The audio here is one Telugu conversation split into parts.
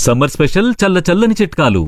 సమ్మర్ స్పెషల్ చల్ల చల్లని చిట్కాలు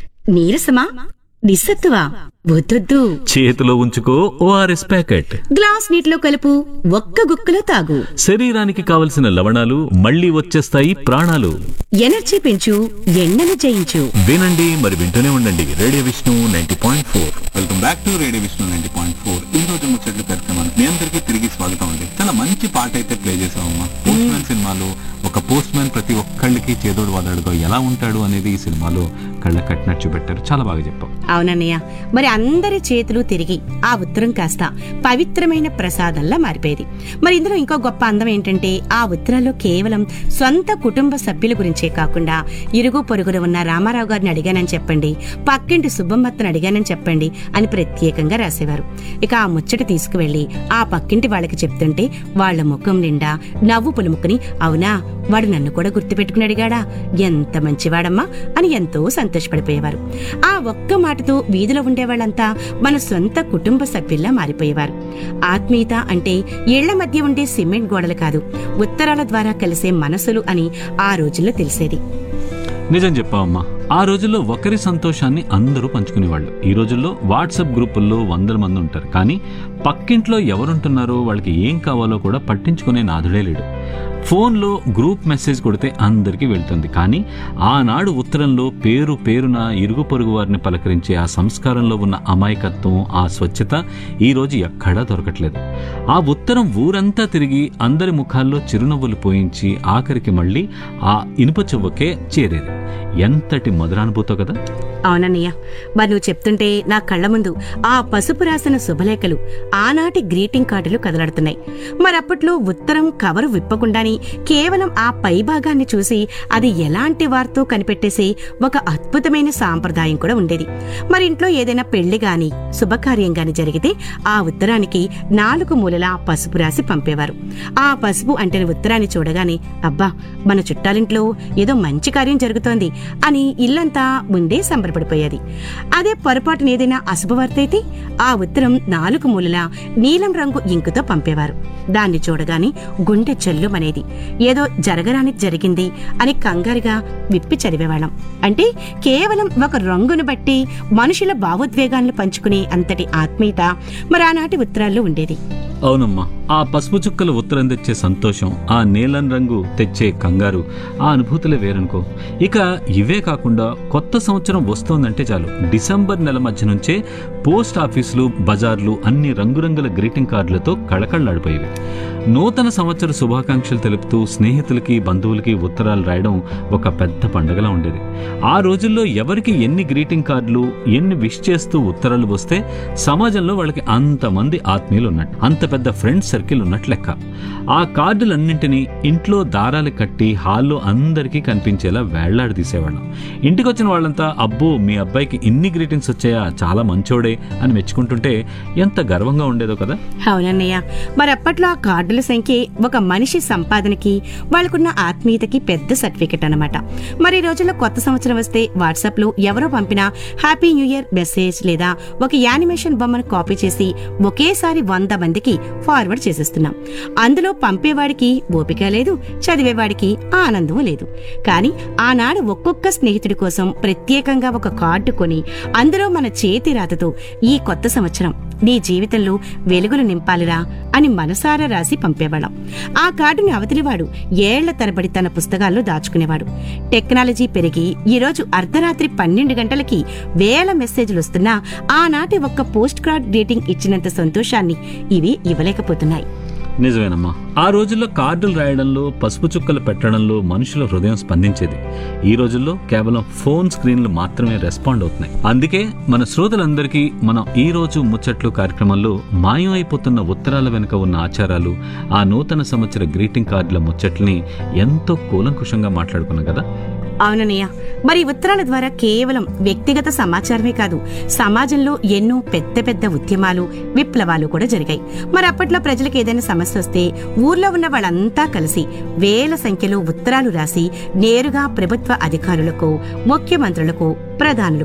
నీరసమా నిస్సత్తువా వద్దొద్దు చేతిలో ఉంచుకో ఓఆర్ఎస్ ప్యాకెట్ గ్లాస్ నీటిలో కలుపు ఒక్క గుక్కలో తాగు శరీరానికి కావలసిన లవణాలు మళ్ళీ వచ్చేస్తాయి ప్రాణాలు ఎనర్జీ పెంచు ఎండను జయించు వినండి మరి వింటూనే ఉండండి radio Vishnu ninety point four welcome back to radio Vishnu ninety point four ఈ రోజు ముచ్చట్లు కార్యక్రమానికి మీ అందరికీ తిరిగి స్వాగతం అండి చాలా మంచి పాట అయితే ప్లే చేసామమ్మా పోస్ట్ మ్యాన్ సినిమాలో ఒక పోస్ట్ మ్యాన్ ప్రతి ఒక్కళ్ళకి చేదోడు వాదాడుగా ఎలా ఉంటాడు అనేది ఈ సినిమాలో కళ్ళ కట్టినట్టు చూపెట్టారు చాలా బాగా చెప్పాం అవునన్నయ్య మరి అందరి చేతులు తిరిగి ఆ ఉత్తరం కాస్త పవిత్రమైన ప్రసాదంలా మారిపోయేది మరి ఇందులో ఇంకో గొప్ప అందం ఏంటంటే ఆ ఉత్తరాల్లో కేవలం సొంత కుటుంబ సభ్యుల గురించే కాకుండా ఇరుగు పొరుగున ఉన్న రామారావు గారిని అడిగానని చెప్పండి పక్కింటి సుబ్బమ్మత్తను అడిగానని చెప్పండి అని ప్రత్యేకంగా రాసేవారు ఇక ఆ ముచ్చట తీసుకువెళ్లి ఆ పక్కింటి వాళ్ళకి చెప్తుంటే వాళ్ళ ముఖం నిండా నవ్వు పులుముకుని అవునా వాడు నన్ను కూడా గుర్తుపెట్టుకుని అడిగాడా ఎంత మంచివాడమ్మా అని ఎంతో సంతోషపడిపోయేవారు ఆ ఒక్క మాటతో వీధిలో ఉండేవాళ్ళంతా మన సొంత కుటుంబ సభ్యుల్లా మారిపోయేవారు ఆత్మీయత అంటే ఇళ్ల మధ్య ఉండే సిమెంట్ గోడలు కాదు ఉత్తరాల ద్వారా కలిసే మనసులు అని ఆ రోజుల్లో తెలిసేది నిజం చెప్పావమ్మా ఆ రోజుల్లో ఒకరి సంతోషాన్ని అందరూ పంచుకునేవాళ్ళు ఈ రోజుల్లో వాట్సాప్ గ్రూపుల్లో వందల మంది ఉంటారు కానీ పక్కింట్లో ఎవరుంటున్నారో వాళ్ళకి ఏం కావాలో కూడా పట్టించుకునే నాదుడే లేడు ఫోన్లో గ్రూప్ మెసేజ్ కొడితే అందరికీ వెళ్తుంది కానీ ఆనాడు ఉత్తరంలో పేరు పేరున ఇరుగు పొరుగు వారిని పలకరించే ఆ సంస్కారంలో ఉన్న అమాయకత్వం ఆ స్వచ్ఛత ఈ రోజు ఎక్కడా దొరకట్లేదు ఆ ఉత్తరం ఊరంతా తిరిగి అందరి ముఖాల్లో చిరునవ్వులు పోయించి ఆఖరికి మళ్ళీ ఆ ఇనుప చువ్వకే చేరేది ఎంతటి మధురానుభూతో కదా అవునన్నయ్య మరి నువ్వు చెప్తుంటే నా కళ్ళ ముందు ఆ పసుపు రాసిన శుభలేఖలు ఆనాటి గ్రీటింగ్ కార్డులు కదలాడుతున్నాయి మరప్పట్లో ఉత్తరం కవరు విప్పకుండాని కేవలం ఆ పై భాగాన్ని చూసి అది ఎలాంటి వార్తో కనిపెట్టేసే ఒక అద్భుతమైన సాంప్రదాయం కూడా ఉండేది మరి ఇంట్లో ఏదైనా పెళ్లి గాని శుభకార్యం గాని జరిగితే ఆ ఉత్తరానికి నాలుగు మూలలా పసుపు రాసి పంపేవారు ఆ పసుపు అంటే ఉత్తరాన్ని చూడగానే అబ్బా మన చుట్టాలింట్లో ఏదో మంచి కార్యం జరుగుతోంది అని ఇల్లంతా ముందే సంబరపడిపోయేది అదే పొరపాటున ఏదైనా అశుభవార్త అయితే ఆ ఉత్తరం నాలుగు మూలలా నీలం రంగు ఇంకుతో పంపేవారు దాన్ని చూడగానే గుండె చెల్లుమనేది ఏదో జరగరాని జరిగింది అని కంగారుగా విప్పి చదివేవాళ్ళం అంటే కేవలం ఒక రంగును బట్టి మనుషుల భావోద్వేగాలను పంచుకునే అంతటి ఆత్మీయత మరి ఆనాటి ఉత్తరాల్లో ఉండేది అవునమ్మా ఆ పసుపు చుక్కల ఉత్తరం తెచ్చే సంతోషం ఆ నీలం రంగు తెచ్చే కంగారు ఆ అనుభూతులే వేరనుకో ఇక ఇవే కాకుండా కొత్త సంవత్సరం వస్తోందంటే చాలు డిసెంబర్ నెల మధ్య నుంచే పోస్ట్ ఆఫీసులు బజార్లు అన్ని రంగురంగుల గ్రీటింగ్ కార్డులతో కళకళలాడిపోయేవి నూతన సంవత్సర శుభాకాంక్షలు తెలుపుతూ స్నేహితులకి బంధువులకి ఉత్తరాలు రాయడం ఒక పెద్ద పండగలా ఉండేది ఆ రోజుల్లో ఎవరికి ఎన్ని గ్రీటింగ్ కార్డులు ఎన్ని విష్ చేస్తూ ఉత్తరాలు వస్తే సమాజంలో వాళ్ళకి అంతమంది ఆత్మీయులు ఉన్నట్టు అంత పెద్ద ఫ్రెండ్ సర్కిల్ ఉన్నట్లు లెక్క ఆ కార్డులన్నింటినీ ఇంట్లో దారాలు కట్టి హాల్లో అందరికీ కనిపించేలా వేళ్లాడి తీసేవాళ్ళం ఇంటికి వచ్చిన వాళ్ళంతా అబ్బో మీ అబ్బాయికి ఇన్ని గ్రీటింగ్స్ వచ్చాయా చాలా మంచోడే అని మెచ్చుకుంటుంటే ఎంత గర్వంగా ఉండేదో కదా అవునన్నయ్య మరి అప్పట్లో ఆ కార్డుల సంఖ్య ఒక మనిషి సంపాదనకి వాళ్ళకున్న ఆత్మీయతకి పెద్ద సర్టిఫికెట్ అన్నమాట మరి ఈ రోజుల్లో కొత్త సంవత్సరం వస్తే వాట్సాప్ లో ఎవరో పంపిన హ్యాపీ న్యూ ఇయర్ మెసేజ్ లేదా ఒక యానిమేషన్ బొమ్మను కాపీ చేసి ఒకేసారి వంద మందికి ఫార్వర్డ్ చేసేస్తున్నాం అందులో పంపేవాడికి ఓపిక లేదు చదివేవాడికి ఆనందం లేదు కానీ ఆనాడు ఒక్కొక్క స్నేహితుడి కోసం ప్రత్యేకంగా ఒక కార్డు కొని అందులో మన చేతి రాతతో ఈ కొత్త సంవత్సరం నీ జీవితంలో వెలుగులు నింపాలిరా అని మనసారా రాసి పంపేవాళ్ళం ఆ కార్డుని అవతలివాడు ఏళ్ల తరబడి తన పుస్తకాల్లో దాచుకునేవాడు టెక్నాలజీ పెరిగి ఈరోజు అర్ధరాత్రి పన్నెండు గంటలకి వేల మెసేజ్లు వస్తున్నా ఆనాటి ఒక్క పోస్ట్ కార్డ్ డేటింగ్ ఇచ్చినంత సంతోషాన్ని ఇవి ఇవ్వలేకపోతున్నాయి నిజమేనమ్మా ఆ రోజుల్లో కార్డులు రాయడంలో పసుపు చుక్కలు పెట్టడంలో మనుషుల హృదయం స్పందించేది ఈ రోజుల్లో కేవలం ఫోన్ స్క్రీన్లు మాత్రమే రెస్పాండ్ అవుతున్నాయి అందుకే మన శ్రోతలందరికీ మనం ఈ రోజు ముచ్చట్లు కార్యక్రమంలో మాయం అయిపోతున్న ఉత్తరాల వెనుక ఉన్న ఆచారాలు ఆ నూతన సంవత్సర గ్రీటింగ్ కార్డుల ముచ్చట్లని ఎంతో కూలంకుషంగా మాట్లాడుకున్నాం కదా అవునన్నయ్య మరి ఈ ఉత్తరాల ద్వారా కేవలం వ్యక్తిగత సమాచారమే కాదు సమాజంలో ఎన్నో పెద్ద పెద్ద ఉద్యమాలు విప్లవాలు కూడా జరిగాయి మరి అప్పట్లో ప్రజలకు ఏదైనా సమస్య వస్తే ఊర్లో ఉన్న వాళ్ళంతా కలిసి వేల సంఖ్యలో ఉత్తరాలు రాసి నేరుగా ప్రభుత్వ అధికారులకు ముఖ్యమంత్రులకు ప్రధానులకు